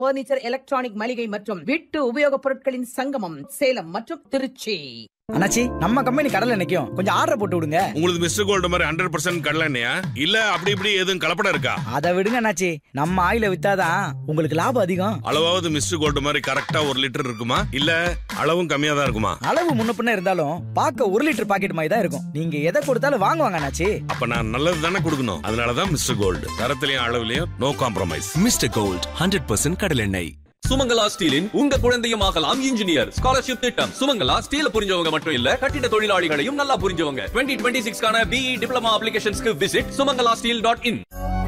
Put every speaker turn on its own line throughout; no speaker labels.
Furniture electronic மளிகை மற்றும் வீட்டு உபயோகப் பொருட்களின் சங்கமம் சேலம் மற்றும் திருச்சி
அண்ணாச்சி நம்ம கம்பெனி கடல்ல நிக்கும் கொஞ்சம் ஆர்டர் போட்டு விடுங்க
உங்களுக்கு மிஸ்டர் கோல்டு மாதிரி ஹண்ட்ரட் பர்சன்ட் கடலண்ணையா இல்ல அப்படி இப்படி எதுவும் கலப்படம் இருக்கா
அதை விடுங்க அண்ணாச்சி நம்ம ஆயில வித்தாதான் உங்களுக்கு லாபம் அதிகம்
அளவாவது மிஸ்டர் கோல்டு மாதிரி கரெக்டா ஒரு லிட்டர் இருக்குமா இல்ல அளவும் கம்மியா தான் இருக்குமா
அளவு முன்ன பின்ன இருந்தாலும் பார்க்க ஒரு லிட்டர் பாக்கெட் மாதிரி தான் இருக்கும் நீங்க எதை கொடுத்தாலும் வாங்குவாங்க அண்ணாச்சி
அப்ப நான் நல்லது தானே கொடுக்கணும் அதனாலதான் மிஸ்டர் கோல்டு தரத்திலையும் அளவுலயும் no compromise
mister gold hundred percent கடலெண்ணெய்
சுமங்கலா ஸ்டீலின் உங்க குழந்தையும் ஆகலாம் இன்ஜினியர் ஸ்காலர்ஷிப் திட்டம் சுமங்கலா ஸ்டீல புரிஞ்சவங்க மட்டும் இல்ல கட்டிட தொழிலாளிகளையும் நல்லா புரிஞ்சவங்க டுவெண்ட்டி டுவெண்ட்டி சிக்ஸ்க்கான பிஇ டிப்ளமா அப்ளிகேஷன்ஸ்க்கு visit Sumangala steel dot in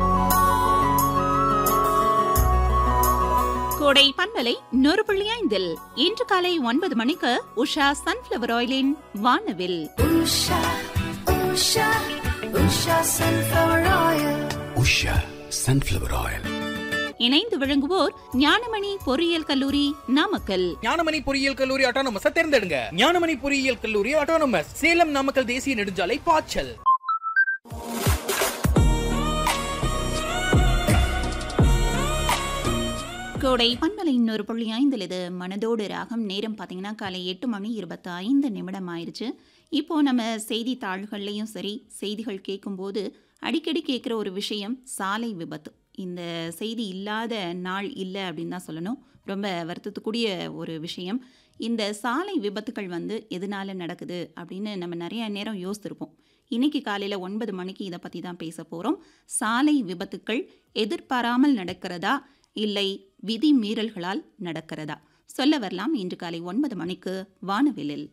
கோடை பண்பலை நூறு புள்ளி ஐந்தில் இன்று காலை ஒன்பது மணிக்கு உஷா சன்ஃபிளவர் ஆயிலின் வானவில்
Usha, Usha, Usha sunflower oil.
Usha sunflower oil
இணைந்து விளங்குவோர் ஞானமணி பொறியியல் கல்லூரி நாமக்கல்
ஞானமணி பொறியியல் கல்லூரி ஆட்டோனமஸ தேர்ந்தெடுங்க ஞானமணி பொறியியல் கல்லூரி ஆட்டோனமஸ் சேலம் நாமக்கல் தேசிய நெடுஞ்சாலை பாய்ச்சல்
கோடை பண்பலை இன்னொரு புள்ளி ஐந்தில் இது மனதோடு ராகம் நேரம் பார்த்தீங்கன்னா காலை எட்டு மணி இருபத்தி ஐந்து நிமிடம் ஆயிடுச்சு இப்போ நம்ம செய்தித்தாள்கள்லையும் சரி செய்திகள் கேட்கும்போது அடிக்கடி கேட்குற ஒரு விஷயம் சாலை விபத்து இந்த செய்தி இல்லாத நாள் இல்லை அப்படின்னு தான் சொல்லணும் ரொம்ப வருத்தத்துக்குரிய ஒரு விஷயம் இந்த சாலை விபத்துகள் வந்து எதனால நடக்குது அப்படின்னு நம்ம நிறைய நேரம் யோசித்திருப்போம் இன்னைக்கு காலையில் ஒன்பது மணிக்கு இதை பற்றி தான் பேச போகிறோம் சாலை விபத்துக்கள் எதிர்பாராமல் நடக்கிறதா இல்லை விதி மீறல்களால் நடக்கிறதா சொல்ல வரலாம் இன்று காலை ஒன்பது மணிக்கு வானவிலில்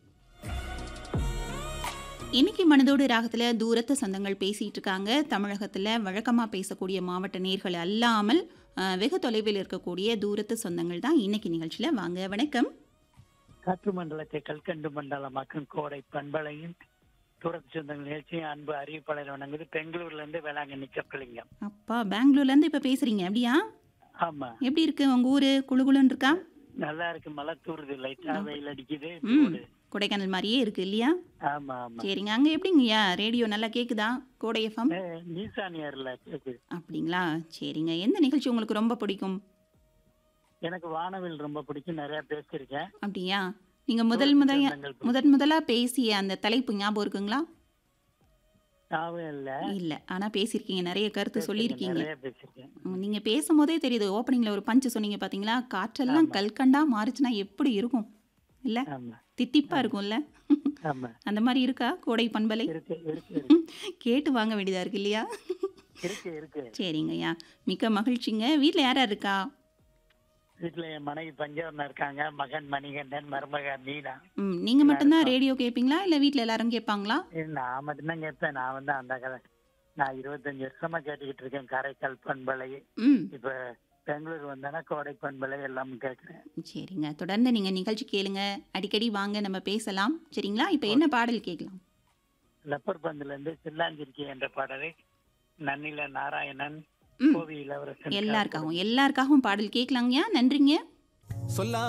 இன்னைக்கு மனதோடு ராகத்தில் தூரத்து சொந்தங்கள் பேசிட்டு இருக்காங்க தமிழகத்தில் வழக்கமாக பேசக்கூடிய மாவட்ட நேர்கள் அல்லாமல் அஹ், வெகு தொலைவில் இருக்கக்கூடிய தூரத்து சொந்தங்கள் தான் இன்னைக்கு நிகழ்ச்சியில் வாங்க வணக்கம்
காற்று மண்டலத்தை கல்கண்டு மண்டலமாக்கும் கோடை பண்பலையும் தூரத்து சொந்தங்கள் நிகழ்ச்சியும் அன்பு அறிவிப்பாளர் வணங்குது பெங்களூர்ல இருந்து வேளாங்கண்ணி கப்பலிங்கம்
அப்பா பெங்களூர்லேருந்து இப்போ பேசுகிறீங்க அப்படியா
ஆமா
எப்படி இருக்கு உங்கள் ஊர் குளுகுளுன்னு இருக்கா
நல்லா இருக்கு மழை தூருது லைட்டா வெயில் அடிக்குது
ம்
போடு.
கொடைக்கானல் மாதிரியே இருக்கு இல்லையா
ஆமா ஆமா
சரிங்க அங்கே எப்படிங்கய்யா ரேடியோ நல்லா கேட்குதா கோடை எஃப்எம்
ஏ, நீசானியார்ல கேக்குது
அப்படிங்களா சரிங்க எந்த நிகழ்ச்சி உங்களுக்கு ரொம்ப பிடிக்கும்
எனக்கு வானவில் ரொம்ப பிடிக்கும் நிறைய பேசியிருக்கேன்
அப்படியா நீங்க முதல் முதல்
சொந்தங்கள் பிடிக்கும்.
முதன் முதலா பேசிய அந்த தலைப்பு ஞாபகம் இருக்குங்களா
ஞாபகம் இல்ல
இல்ல ஆனா பேசியிருக்கீங்க நிறைய கருத்து சொல்லியிருக்கீங்க
நிறைய பேசியிருக்கேன்
ம், நீங்க பேசும்போதே தெரியுது ஓப்பனிங்ல ஒரு பஞ்சு சொன்னீங்க பாத்தீங்களா காற்றெல்லாம் கல்கண்டா மாறுச்சுன்னா எப்படி இருக்கும் இல்ல
ஆமா
தித்திப்பா இருக்கும்ல
ஆமா
அந்த மாதிரி இருக்கா கோடை பண்பலை
இருக்கு இருக்கு இருக்கு.
கேட்டு வாங்க வேண்டியதா இருக்கு இல்லையா
இருக்கு இருக்கு
சரிங்கய்யா மிக்க மகிழ்ச்சிங்க வீட்ல யார் யார் இருக்கா
வீட்டுல என் மனைவி பஞ்சவர்ணம் இருக்காங்க மகன் மணிகண்டன் மருமக மீனா
ம் நீங்க மட்டும்தான் ரேடியோ கேட்பீங்களா இல்ல வீட்ல எல்லாரும் கேட்பாங்களா
இது நான் மட்டும்தான் கேட்பேன் நான் வந்து அந்த கதை நான் இருபத்தஞ்சு வருஷமா கேட்டுக்கிட்டு இருக்கேன் காரைக்கால் பண்பலை
ம்
இப்ப பெங்களூர் வந்தேன்னா கோடை பண்பலை எல்லாம் கேட்கிறேன்
சரிங்க தொடர்ந்து நீங்க நிகழ்ச்சி கேளுங்க அடிக்கடி வாங்க நம்ம பேசலாம் சரிங்களா இப்போ என்ன பாடல் கேட்கலாம்
லப்பர் பந்துல இருந்து சில்லாஞ்சிருக்கி என்ற பாடலை நன்னில நாராயணன்
ம்.
கோவி இளவரசன்
எல்லாருக்காகவும் எல்லாருக்காகவும் பாடல் கேட்கலாங்கய்யா நன்றிங்க
சொல்லா